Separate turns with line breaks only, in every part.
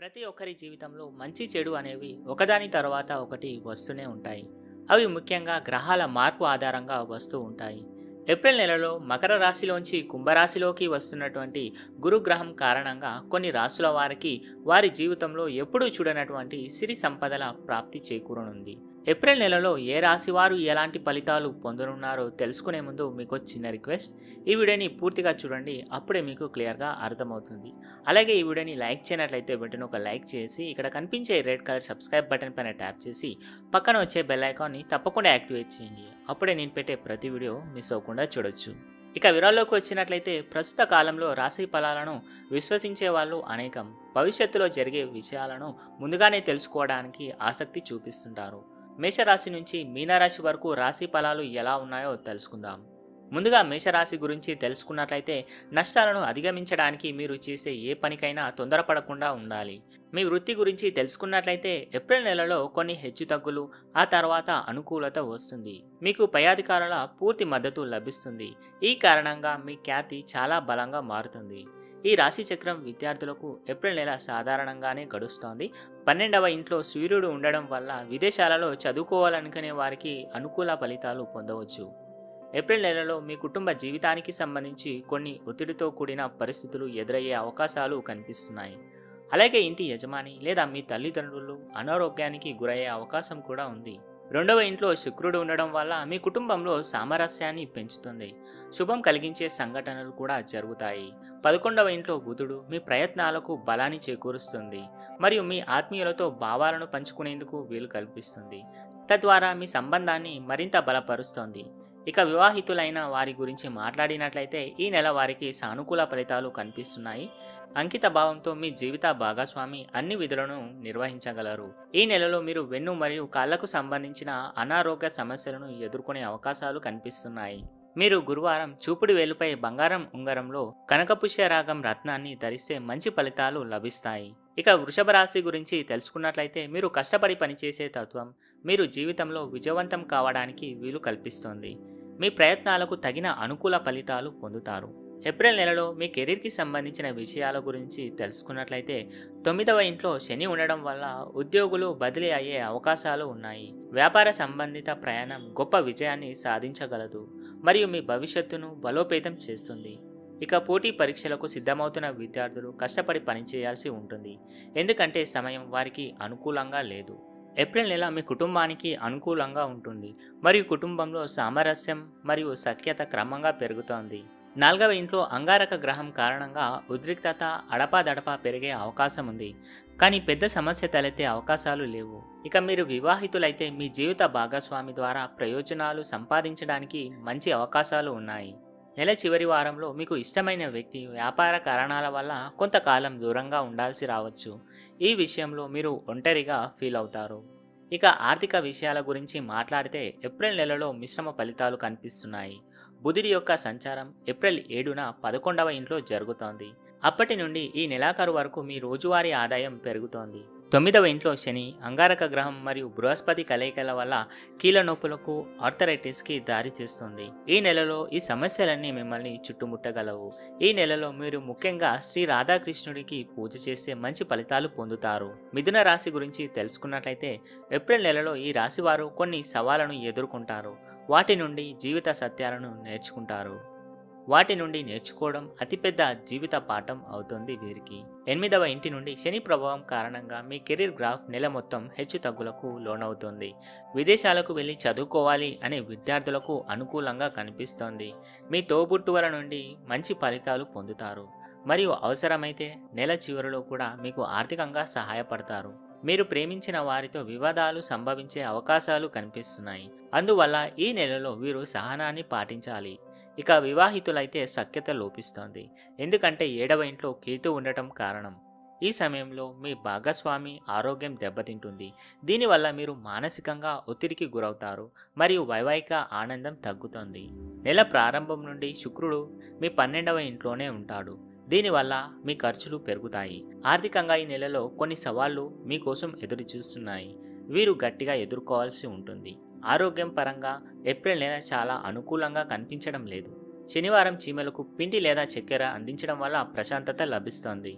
ప్రతి ఒక్కరి జీవితంలో మంచి చెడు అనేవి ఒకదాని తర్వాత ఒకటి వస్తూనే ఉంటాయి అవి ముఖ్యంగా గ్రహాల మార్పు ఆధారంగా వస్తూ ఉంటాయి ఏప్రిల్ నెలలో మకర రాశిలోంచి కుంభరాశిలోకి వస్తున్నటువంటి గురుగ్రహం కారణంగా కొన్ని రాశుల వారికి వారి జీవితంలో ఎప్పుడూ చూడనటువంటి సిరి సంపదల ప్రాప్తి చేకూరనుంది ఏప్రిల్ నెలలో ఏ రాశి వారు ఎలాంటి ఫలితాలు పొందనున్నారో తెలుసుకునే ముందు మీకు చిన్న రిక్వెస్ట్ ఈ వీడియోని పూర్తిగా చూడండి అప్పుడే మీకు క్లియర్గా అర్థమవుతుంది అలాగే ఈ వీడియోని లైక్ చేయనట్లయితే వెంటనే ఒక లైక్ చేసి ఇక్కడ కనిపించే రెడ్ కలర్ సబ్స్క్రైబ్ బటన్ పైన ట్యాప్ చేసి పక్కన వచ్చే బెల్ ఐకాన్ని తప్పకుండా యాక్టివేట్ చేయండి అప్పుడే నేను పెట్టే ప్రతి వీడియో మిస్ అవ్వకుండా చూడొచ్చు ఇక వివరాల్లోకి వచ్చినట్లయితే ప్రస్తుత కాలంలో రాశి ఫలాలను విశ్వసించే వాళ్ళు అనేకం భవిష్యత్తులో జరిగే విషయాలను ముందుగానే తెలుసుకోవడానికి ఆసక్తి చూపిస్తుంటారు మేషరాశి నుంచి మీనరాశి వరకు రాశి ఫలాలు ఎలా ఉన్నాయో తెలుసుకుందాం ముందుగా మేషరాశి గురించి తెలుసుకున్నట్లయితే నష్టాలను అధిగమించడానికి మీరు చేసే ఏ పనికైనా తొందరపడకుండా ఉండాలి మీ వృత్తి గురించి తెలుసుకున్నట్లయితే ఏప్రిల్ నెలలో కొన్ని హెచ్చుతగ్గులు ఆ తర్వాత అనుకూలత వస్తుంది మీకు పై అధికారుల పూర్తి మద్దతు లభిస్తుంది ఈ కారణంగా మీ ఖ్యాతి చాలా బలంగా మారుతుంది ఈ రాశి చక్రం విద్యార్థులకు ఏప్రిల్ నెల సాధారణంగానే గడుస్తోంది పన్నెండవ ఇంట్లో సూర్యుడు ఉండడం వల్ల విదేశాలలో చదువుకోవాలనుకునే వారికి అనుకూల ఫలితాలు పొందవచ్చు ఏప్రిల్ నెలలో మీ కుటుంబ జీవితానికి సంబంధించి కొన్ని ఒత్తిడితో కూడిన పరిస్థితులు ఎదురయ్యే అవకాశాలు కనిపిస్తున్నాయి అలాగే ఇంటి యజమాని లేదా మీ తల్లిదండ్రులు అనారోగ్యానికి గురయ్యే అవకాశం కూడా ఉంది రెండవ ఇంట్లో శుక్రుడు ఉండడం వల్ల మీ కుటుంబంలో సామరస్యాన్ని పెంచుతుంది శుభం కలిగించే సంఘటనలు కూడా జరుగుతాయి పదకొండవ ఇంట్లో బుధుడు మీ ప్రయత్నాలకు బలాన్ని చేకూరుస్తుంది మరియు మీ ఆత్మీయులతో భావాలను పంచుకునేందుకు వీలు కల్పిస్తుంది తద్వారా మీ సంబంధాన్ని మరింత బలపరుస్తుంది ఇక వివాహితులైన వారి గురించి మాట్లాడినట్లయితే ఈ నెల వారికి సానుకూల ఫలితాలు కనిపిస్తున్నాయి అంకిత భావంతో మీ జీవిత భాగస్వామి అన్ని విధులను నిర్వహించగలరు ఈ నెలలో మీరు వెన్ను మరియు కాళ్లకు సంబంధించిన అనారోగ్య సమస్యలను ఎదుర్కొనే అవకాశాలు కనిపిస్తున్నాయి మీరు గురువారం చూపుడు వేలుపై బంగారం ఉంగరంలో కనకపుష్య రాగం రత్నాన్ని ధరిస్తే మంచి ఫలితాలు లభిస్తాయి ఇక వృషభ రాశి గురించి తెలుసుకున్నట్లయితే మీరు కష్టపడి పనిచేసే తత్వం మీరు జీవితంలో విజయవంతం కావడానికి వీలు కల్పిస్తుంది మీ ప్రయత్నాలకు తగిన అనుకూల ఫలితాలు పొందుతారు ఏప్రిల్ నెలలో మీ కెరీర్కి సంబంధించిన విషయాల గురించి తెలుసుకున్నట్లయితే తొమ్మిదవ ఇంట్లో శని ఉండడం వల్ల ఉద్యోగులు బదిలీ అయ్యే అవకాశాలు ఉన్నాయి వ్యాపార సంబంధిత ప్రయాణం గొప్ప విజయాన్ని సాధించగలదు మరియు మీ భవిష్యత్తును బలోపేతం చేస్తుంది ఇక పోటీ పరీక్షలకు సిద్ధమవుతున్న విద్యార్థులు కష్టపడి పనిచేయాల్సి ఉంటుంది ఎందుకంటే సమయం వారికి అనుకూలంగా లేదు ఏప్రిల్ నెల మీ కుటుంబానికి అనుకూలంగా ఉంటుంది మరియు కుటుంబంలో సామరస్యం మరియు సఖ్యత క్రమంగా పెరుగుతోంది నాలుగవ ఇంట్లో అంగారక గ్రహం కారణంగా ఉద్రిక్తత అడపాదడపా పెరిగే అవకాశం ఉంది కానీ పెద్ద సమస్య తలెత్తే అవకాశాలు లేవు ఇక మీరు వివాహితులైతే మీ జీవిత భాగస్వామి ద్వారా ప్రయోజనాలు సంపాదించడానికి మంచి అవకాశాలు ఉన్నాయి నెల చివరి వారంలో మీకు ఇష్టమైన వ్యక్తి వ్యాపార కారణాల వల్ల కొంతకాలం దూరంగా ఉండాల్సి రావచ్చు ఈ విషయంలో మీరు ఒంటరిగా ఫీల్ అవుతారు ఇక ఆర్థిక విషయాల గురించి మాట్లాడితే ఏప్రిల్ నెలలో మిశ్రమ ఫలితాలు కనిపిస్తున్నాయి బుధుడి యొక్క సంచారం ఏప్రిల్ ఏడున పదకొండవ ఇంట్లో జరుగుతోంది అప్పటి నుండి ఈ నెలాఖరు వరకు మీ రోజువారీ ఆదాయం పెరుగుతోంది తొమ్మిదవ ఇంట్లో శని అంగారక గ్రహం మరియు బృహస్పతి కలయికల వల్ల కీళ్ళ నొప్పులకు ఆర్థరైటిస్కి దారి తీస్తుంది ఈ నెలలో ఈ సమస్యలన్నీ మిమ్మల్ని చుట్టుముట్టగలవు ఈ నెలలో మీరు ముఖ్యంగా శ్రీ రాధాకృష్ణుడికి పూజ చేస్తే మంచి ఫలితాలు పొందుతారు మిథున రాశి గురించి తెలుసుకున్నట్లయితే ఏప్రిల్ నెలలో ఈ రాశి వారు కొన్ని సవాళ్లను ఎదుర్కొంటారు వాటి నుండి జీవిత సత్యాలను నేర్చుకుంటారు వాటి నుండి నేర్చుకోవడం అతిపెద్ద జీవిత పాఠం అవుతుంది వీరికి ఎనిమిదవ ఇంటి నుండి శని ప్రభావం కారణంగా మీ కెరీర్ గ్రాఫ్ నెల మొత్తం హెచ్చు తగ్గులకు లోనవుతుంది విదేశాలకు వెళ్ళి చదువుకోవాలి అనే విద్యార్థులకు అనుకూలంగా కనిపిస్తోంది మీ తోబుట్టువుల నుండి మంచి ఫలితాలు పొందుతారు మరియు అవసరమైతే నెల చివరిలో కూడా మీకు ఆర్థికంగా సహాయపడతారు మీరు ప్రేమించిన వారితో వివాదాలు సంభవించే అవకాశాలు కనిపిస్తున్నాయి అందువల్ల ఈ నెలలో వీరు సహనాన్ని పాటించాలి ఇక వివాహితులైతే సఖ్యత లోపిస్తోంది ఎందుకంటే ఏడవ ఇంట్లో కేతు ఉండటం కారణం ఈ సమయంలో మీ భాగస్వామి ఆరోగ్యం దెబ్బతింటుంది దీనివల్ల మీరు మానసికంగా ఒత్తిడికి గురవుతారు మరియు వైవాహిక ఆనందం తగ్గుతుంది నెల ప్రారంభం నుండి శుక్రుడు మీ పన్నెండవ ఇంట్లోనే ఉంటాడు దీనివల్ల మీ ఖర్చులు పెరుగుతాయి ఆర్థికంగా ఈ నెలలో కొన్ని సవాళ్లు మీకోసం ఎదురు చూస్తున్నాయి వీరు గట్టిగా ఎదుర్కోవాల్సి ఉంటుంది ఆరోగ్యం పరంగా ఏప్రిల్ నెల చాలా అనుకూలంగా కనిపించడం లేదు శనివారం చీమలకు పిండి లేదా చక్కెర అందించడం వల్ల ప్రశాంతత లభిస్తోంది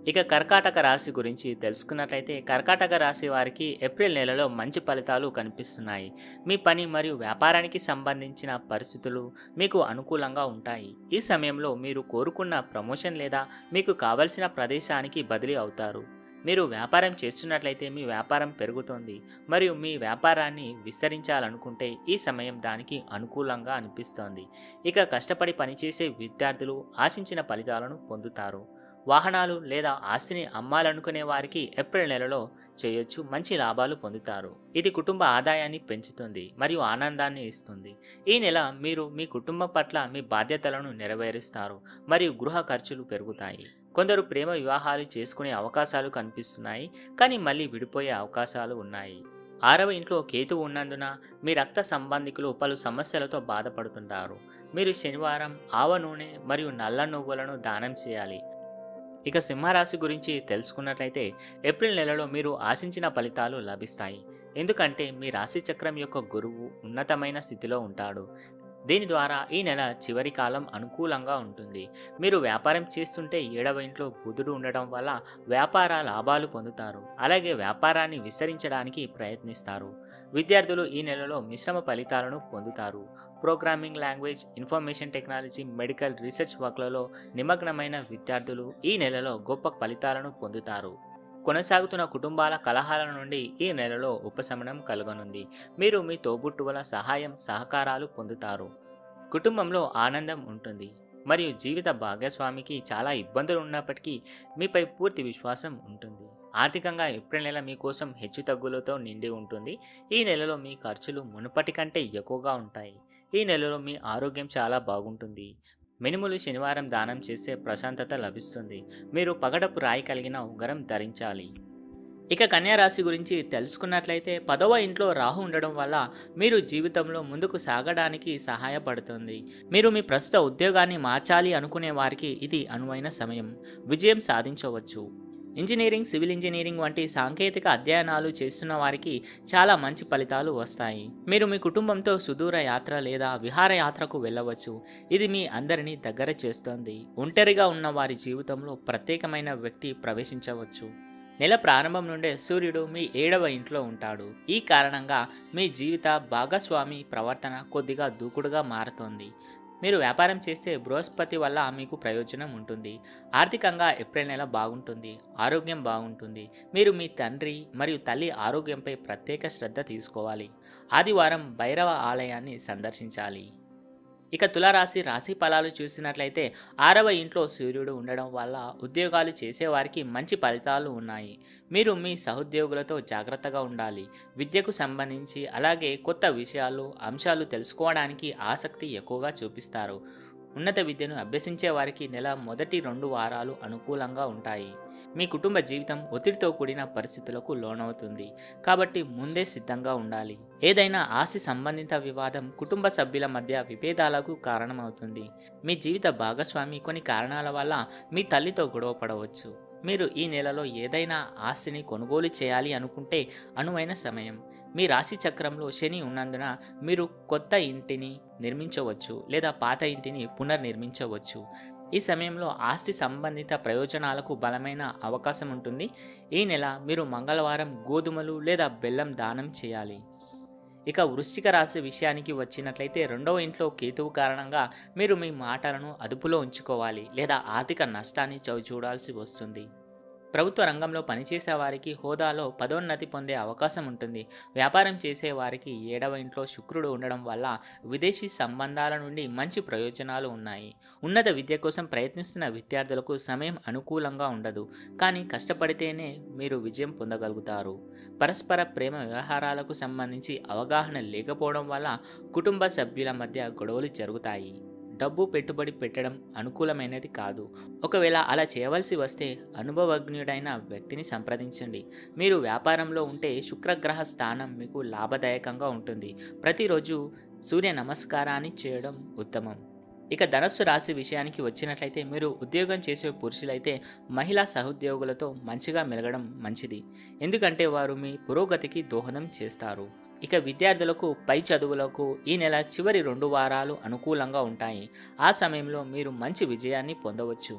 ఇక కర్కాటక రాశి గురించి తెలుసుకున్నట్లయితే కర్కాటక రాశి వారికి ఏప్రిల్ నెలలో మంచి ఫలితాలు కనిపిస్తున్నాయి మీ పని మరియు వ్యాపారానికి సంబంధించిన పరిస్థితులు మీకు అనుకూలంగా ఉంటాయి ఈ సమయంలో మీరు కోరుకున్న ప్రమోషన్ లేదా మీకు కావలసిన ప్రదేశానికి బదిలీ అవుతారు మీరు వ్యాపారం చేస్తున్నట్లయితే మీ వ్యాపారం పెరుగుతుంది మరియు మీ వ్యాపారాన్ని విస్తరించాలనుకుంటే ఈ సమయం దానికి అనుకూలంగా అనిపిస్తోంది ఇక కష్టపడి పనిచేసే విద్యార్థులు ఆశించిన ఫలితాలను పొందుతారు వాహనాలు లేదా ఆస్తిని అమ్మాలనుకునే వారికి ఏప్రిల్ నెలలో చేయొచ్చు మంచి లాభాలు పొందుతారు ఇది కుటుంబ ఆదాయాన్ని పెంచుతుంది మరియు ఆనందాన్ని ఇస్తుంది ఈ నెల మీరు మీ కుటుంబం పట్ల మీ బాధ్యతలను నెరవేరుస్తారు మరియు గృహ ఖర్చులు పెరుగుతాయి కొందరు ప్రేమ వివాహాలు చేసుకునే అవకాశాలు కనిపిస్తున్నాయి కానీ మళ్ళీ విడిపోయే అవకాశాలు ఉన్నాయి ఆరవ ఇంట్లో కేతు ఉన్నందున మీ రక్త సంబంధికులు పలు సమస్యలతో బాధపడుతుంటారు మీరు శనివారం ఆవ నూనె మరియు నల్ల నువ్వులను దానం చేయాలి ఇక సింహరాశి గురించి తెలుసుకున్నట్లయితే ఏప్రిల్ నెలలో మీరు ఆశించిన ఫలితాలు లభిస్తాయి ఎందుకంటే మీ రాశి చక్రం యొక్క గురువు ఉన్నతమైన స్థితిలో ఉంటాడు దీని ద్వారా ఈ నెల చివరి కాలం అనుకూలంగా ఉంటుంది మీరు వ్యాపారం చేస్తుంటే ఏడవ ఇంట్లో బుధుడు ఉండడం వల్ల వ్యాపార లాభాలు పొందుతారు అలాగే వ్యాపారాన్ని విస్తరించడానికి ప్రయత్నిస్తారు విద్యార్థులు ఈ నెలలో మిశ్రమ ఫలితాలను పొందుతారు programming language information technology medical research వర్క్లలో నిమగ్నమైన విద్యార్థులు ఈ నెలలో గొప్ప ఫలితాలను పొందుతారు కొనసాగుతున్న కుటుంబాల కలహాల నుండి ఈ నెలలో ఉపశమనం కలుగనుంది మీరు మీ తోబుట్టువుల సహాయం సహకారాలు పొందుతారు కుటుంబంలో ఆనందం ఉంటుంది మరియు జీవిత భాగస్వామికి చాలా ఇబ్బందులు ఉన్నప్పటికీ మీపై పూర్తి విశ్వాసం ఉంటుంది ఆర్థికంగా ఏప్రిల్ నెల మీకోసం హెచ్చుతగ్గులతో నిండి ఉంటుంది ఈ నెలలో మీ ఖర్చులు మునుపటి కంటే ఎక్కువగా ఉంటాయి ఈ నెలలో మీ ఆరోగ్యం చాలా బాగుంటుంది మినుములు శనివారం దానం చేస్తే ప్రశాంతత లభిస్తుంది మీరు పగడపు రాయి కలిగిన ఉంగరం ధరించాలి ఇక కన్యా రాశి గురించి తెలుసుకున్నట్లయితే పదవ ఇంట్లో రాహు ఉండడం వల్ల మీరు జీవితంలో ముందుకు సాగడానికి సహాయపడుతుంది మీరు మీ ప్రస్తుత ఉద్యోగాన్ని మార్చాలి అనుకునే వారికి ఇది అనువైన సమయం విజయం సాధించవచ్చు ఇంజనీరింగ్ సివిల్ ఇంజనీరింగ్ వంటి సాంకేతిక అధ్యయనాలు చేస్తున్న వారికి చాలా మంచి ఫలితాలు వస్తాయి మీరు మీ కుటుంబంతో సుదూర యాత్ర లేదా విహారయాత్రకు వెళ్ళవచ్చు ఇది మీ అందరినీ దగ్గర చేస్తుంది ఒంటరిగా ఉన్న వారి జీవితంలో ప్రత్యేకమైన వ్యక్తి ప్రవేశించవచ్చు నెల ప్రారంభం నుండే సూర్యుడు మీ ఏడవ ఇంట్లో ఉంటాడు ఈ కారణంగా మీ జీవిత భాగస్వామి ప్రవర్తన కొద్దిగా దూకుడుగా మారుతోంది మీరు వ్యాపారం చేస్తే బృహస్పతి వల్ల మీకు ప్రయోజనం ఉంటుంది ఆర్థికంగా ఏప్రిల్ నెల బాగుంటుంది ఆరోగ్యం బాగుంటుంది మీరు మీ తండ్రి మరియు తల్లి ఆరోగ్యంపై ప్రత్యేక శ్రద్ధ తీసుకోవాలి ఆదివారం భైరవ ఆలయాన్ని సందర్శించాలి ఇక తులారాశి రాశి ఫలాలు చూసినట్లయితే ఆరవ ఇంట్లో సూర్యుడు ఉండడం వల్ల ఉద్యోగాలు చేసేవారికి మంచి ఫలితాలు ఉన్నాయి మీరు మీ సహోద్యోగులతో జాగ్రత్తగా ఉండాలి విద్యకు సంబంధించి అలాగే కొత్త విషయాలు అంశాలు తెలుసుకోవడానికి ఆసక్తి ఎక్కువగా చూపిస్తారు ఉన్నత విద్యను అభ్యసించే వారికి నెల మొదటి రెండు వారాలు అనుకూలంగా ఉంటాయి మీ కుటుంబ జీవితం ఒత్తిడితో కూడిన పరిస్థితులకు లోనవుతుంది కాబట్టి ముందే సిద్ధంగా ఉండాలి ఏదైనా ఆస్తి సంబంధిత వివాదం కుటుంబ సభ్యుల మధ్య విభేదాలకు కారణమవుతుంది మీ జీవిత భాగస్వామి కొన్ని కారణాల వల్ల మీ తల్లితో గొడవ పడవచ్చు మీరు ఈ నెలలో ఏదైనా ఆస్తిని కొనుగోలు చేయాలి అనుకుంటే అనువైన సమయం మీ రాశి చక్రంలో శని ఉన్నందున మీరు కొత్త ఇంటిని నిర్మించవచ్చు లేదా పాత ఇంటిని పునర్నిర్మించవచ్చు ఈ సమయంలో ఆస్తి సంబంధిత ప్రయోజనాలకు బలమైన అవకాశం ఉంటుంది ఈ నెల మీరు మంగళవారం గోధుమలు లేదా బెల్లం దానం చేయాలి ఇక వృశ్చిక రాశి విషయానికి వచ్చినట్లయితే రెండవ ఇంట్లో కేతువు కారణంగా మీరు మీ మాటలను అదుపులో ఉంచుకోవాలి లేదా ఆర్థిక నష్టాన్ని చవిచూడాల్సి వస్తుంది ప్రభుత్వ రంగంలో పనిచేసే వారికి హోదాలో పదోన్నతి పొందే అవకాశం ఉంటుంది వ్యాపారం చేసే వారికి ఏడవ ఇంట్లో శుక్రుడు ఉండడం వల్ల విదేశీ సంబంధాల నుండి మంచి ప్రయోజనాలు ఉన్నాయి ఉన్నత విద్య కోసం ప్రయత్నిస్తున్న విద్యార్థులకు సమయం అనుకూలంగా ఉండదు కానీ కష్టపడితేనే మీరు విజయం పొందగలుగుతారు పరస్పర ప్రేమ వ్యవహారాలకు సంబంధించి అవగాహన లేకపోవడం వల్ల కుటుంబ సభ్యుల మధ్య గొడవలు జరుగుతాయి డబ్బు పెట్టుబడి పెట్టడం అనుకూలమైనది కాదు ఒకవేళ అలా చేయవలసి వస్తే అనుభవజ్ఞుడైన వ్యక్తిని సంప్రదించండి మీరు వ్యాపారంలో ఉంటే శుక్రగ్రహ స్థానం మీకు లాభదాయకంగా ఉంటుంది ప్రతిరోజు సూర్య నమస్కారాన్ని చేయడం ఉత్తమం ఇక ధనస్సు రాశి విషయానికి వచ్చినట్లయితే మీరు ఉద్యోగం చేసే పురుషులైతే మహిళా సహోద్యోగులతో మంచిగా మెలగడం మంచిది ఎందుకంటే వారు మీ పురోగతికి దోహదం చేస్తారు ఇక విద్యార్థులకు పై చదువులకు ఈ నెల చివరి రెండు వారాలు అనుకూలంగా ఉంటాయి ఆ సమయంలో మీరు మంచి విజయాన్ని పొందవచ్చు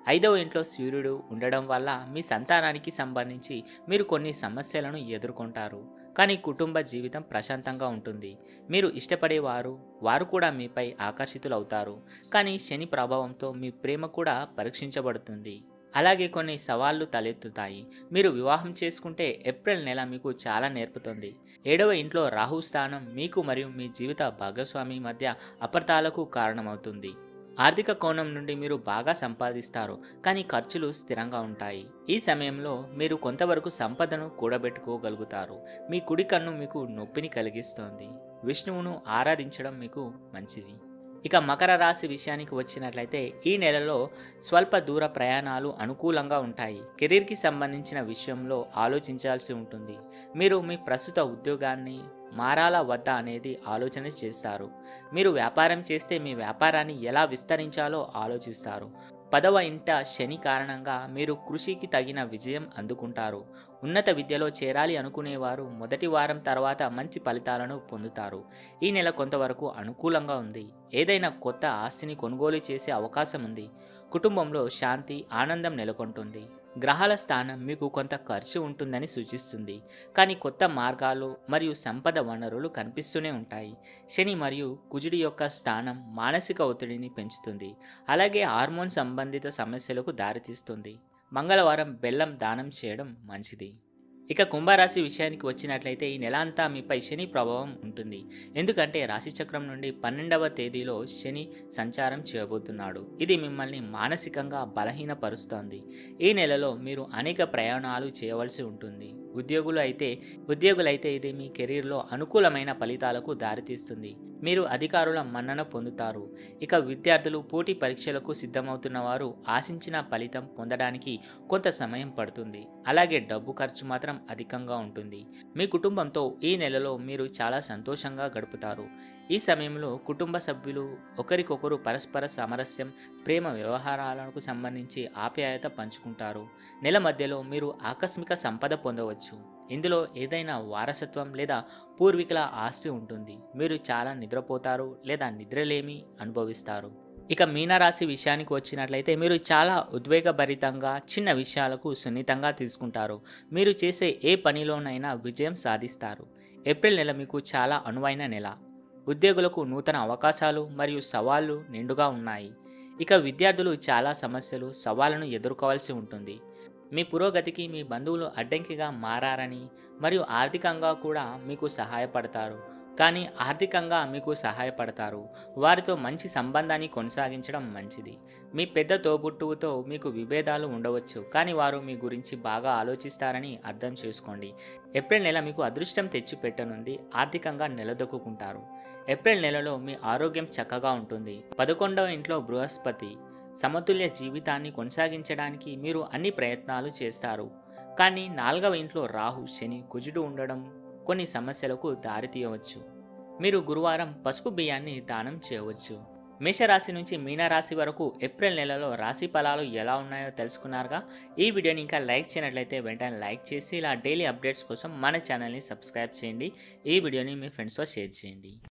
ఐదవ ఇంట్లో సూర్యుడు ఉండడం వల్ల మీ సంతానానికి సంబంధించి మీరు కొన్ని సమస్యలను ఎదుర్కొంటారు కానీ కుటుంబ జీవితం ప్రశాంతంగా ఉంటుంది మీరు ఇష్టపడేవారు వారు కూడా మీపై ఆకర్షితులవుతారు కానీ శని ప్రభావంతో మీ ప్రేమ కూడా పరీక్షించబడుతుంది అలాగే కొన్ని సవాళ్లు తలెత్తుతాయి మీరు వివాహం చేసుకుంటే ఏప్రిల్ నెల మీకు చాలా నేర్పుతుంది ఏడవ ఇంట్లో రాహు స్థానం మీకు మరియు మీ జీవిత భాగస్వామి మధ్య అపార్థాలకు కారణమవుతుంది ఆర్థిక కోణం నుండి మీరు బాగా సంపాదిస్తారు కానీ ఖర్చులు స్థిరంగా ఉంటాయి ఈ సమయంలో మీరు కొంతవరకు సంపదను కూడబెట్టుకోగలుగుతారు మీ కుడి కన్ను మీకు నొప్పిని కలిగిస్తోంది విష్ణువును ఆరాధించడం మీకు మంచిది ఇక మకర రాశి విషయానికి వచ్చినట్లయితే ఈ నెలలో స్వల్ప దూర ప్రయాణాలు అనుకూలంగా ఉంటాయి కెరీర్కి సంబంధించిన విషయంలో ఆలోచించాల్సి ఉంటుంది మీరు మీ ప్రస్తుత ఉద్యోగాన్ని మారాలా వద్దా అనేది ఆలోచన చేస్తారు మీరు వ్యాపారం చేస్తే మీ వ్యాపారాన్ని ఎలా విస్తరించాలో ఆలోచిస్తారు పదవ ఇంట శని కారణంగా మీరు కృషికి తగిన విజయం అందుకుంటారు ఉన్నత విద్యలో చేరాలి అనుకునేవారు మొదటి వారం తర్వాత మంచి ఫలితాలను పొందుతారు ఈ నెల కొంతవరకు అనుకూలంగా ఉంది ఏదైనా కొత్త ఆస్తిని కొనుగోలు చేసే అవకాశం ఉంది కుటుంబంలో శాంతి ఆనందం నెలకొంటుంది గ్రహాల స్థానం మీకు కొంత ఖర్చు ఉంటుందని సూచిస్తుంది కానీ కొత్త మార్గాలు మరియు సంపద వనరులు కనిపిస్తూనే ఉంటాయి శని మరియు కుజుడి యొక్క స్థానం మానసిక ఒత్తిడిని పెంచుతుంది అలాగే హార్మోన్ సంబంధిత సమస్యలకు దారితీస్తుంది మంగళవారం బెల్లం దానం చేయడం మంచిది ఇక కుంభరాశి విషయానికి వచ్చినట్లయితే ఈ నెల అంతా మీపై శని ప్రభావం ఉంటుంది ఎందుకంటే రాశిచక్రం నుండి పన్నెండవ తేదీలో శని సంచారం చేయబోతున్నాడు ఇది మిమ్మల్ని మానసికంగా బలహీనపరుస్తోంది ఈ నెలలో మీరు అనేక ప్రయాణాలు చేయవలసి ఉంటుంది ఉద్యోగులు అయితే ఉద్యోగులైతే ఇది మీ కెరీర్లో అనుకూలమైన ఫలితాలకు దారితీస్తుంది మీరు అధికారుల మన్నన పొందుతారు ఇక విద్యార్థులు పోటీ పరీక్షలకు సిద్ధమవుతున్న వారు ఆశించిన ఫలితం పొందడానికి కొంత సమయం పడుతుంది అలాగే డబ్బు ఖర్చు మాత్రం అధికంగా ఉంటుంది మీ కుటుంబంతో ఈ నెలలో మీరు చాలా సంతోషంగా గడుపుతారు ఈ సమయంలో కుటుంబ సభ్యులు ఒకరికొకరు పరస్పర సామరస్యం ప్రేమ వ్యవహారాలకు సంబంధించి ఆప్యాయత పంచుకుంటారు నెల మధ్యలో మీరు ఆకస్మిక సంపద పొందవచ్చు ఇందులో ఏదైనా వారసత్వం లేదా పూర్వీకుల ఆస్తి ఉంటుంది మీరు చాలా నిద్రపోతారు లేదా నిద్రలేమి అనుభవిస్తారు ఇక మీనరాశి విషయానికి వచ్చినట్లయితే మీరు చాలా ఉద్వేగభరితంగా చిన్న విషయాలకు సున్నితంగా తీసుకుంటారు మీరు చేసే ఏ పనిలోనైనా విజయం సాధిస్తారు ఏప్రిల్ నెల మీకు చాలా అనువైన నెల ఉద్యోగులకు నూతన అవకాశాలు మరియు సవాళ్లు నిండుగా ఉన్నాయి ఇక విద్యార్థులు చాలా సమస్యలు సవాళ్లను ఎదుర్కోవాల్సి ఉంటుంది మీ పురోగతికి మీ బంధువులు అడ్డంకిగా మారారని మరియు ఆర్థికంగా కూడా మీకు సహాయపడతారు కానీ ఆర్థికంగా మీకు సహాయపడతారు వారితో మంచి సంబంధాన్ని కొనసాగించడం మంచిది మీ పెద్ద తోబుట్టువుతో మీకు విభేదాలు ఉండవచ్చు కానీ వారు మీ గురించి బాగా ఆలోచిస్తారని అర్థం చేసుకోండి ఏప్రిల్ నెల మీకు అదృష్టం తెచ్చిపెట్టనుంది ఆర్థికంగా నిలదొక్కుంటారు ఏప్రిల్ నెలలో మీ ఆరోగ్యం చక్కగా ఉంటుంది పదకొండవ ఇంట్లో బృహస్పతి సమతుల్య జీవితాన్ని కొనసాగించడానికి మీరు అన్ని ప్రయత్నాలు చేస్తారు కానీ నాలుగవ ఇంట్లో రాహు శని కుజుడు ఉండడం కొన్ని సమస్యలకు దారితీయవచ్చు మీరు గురువారం పసుపు బియ్యాన్ని దానం చేయవచ్చు మేషరాశి నుంచి మీనరాశి వరకు ఏప్రిల్ నెలలో రాశి ఫలాలు ఎలా ఉన్నాయో తెలుసుకున్నారుగా ఈ వీడియోని ఇంకా లైక్ చేయనట్లయితే వెంటనే లైక్ చేసి ఇలా డైలీ అప్డేట్స్ కోసం మన ఛానల్ని సబ్స్క్రైబ్ చేయండి ఈ వీడియోని మీ ఫ్రెండ్స్తో షేర్ చేయండి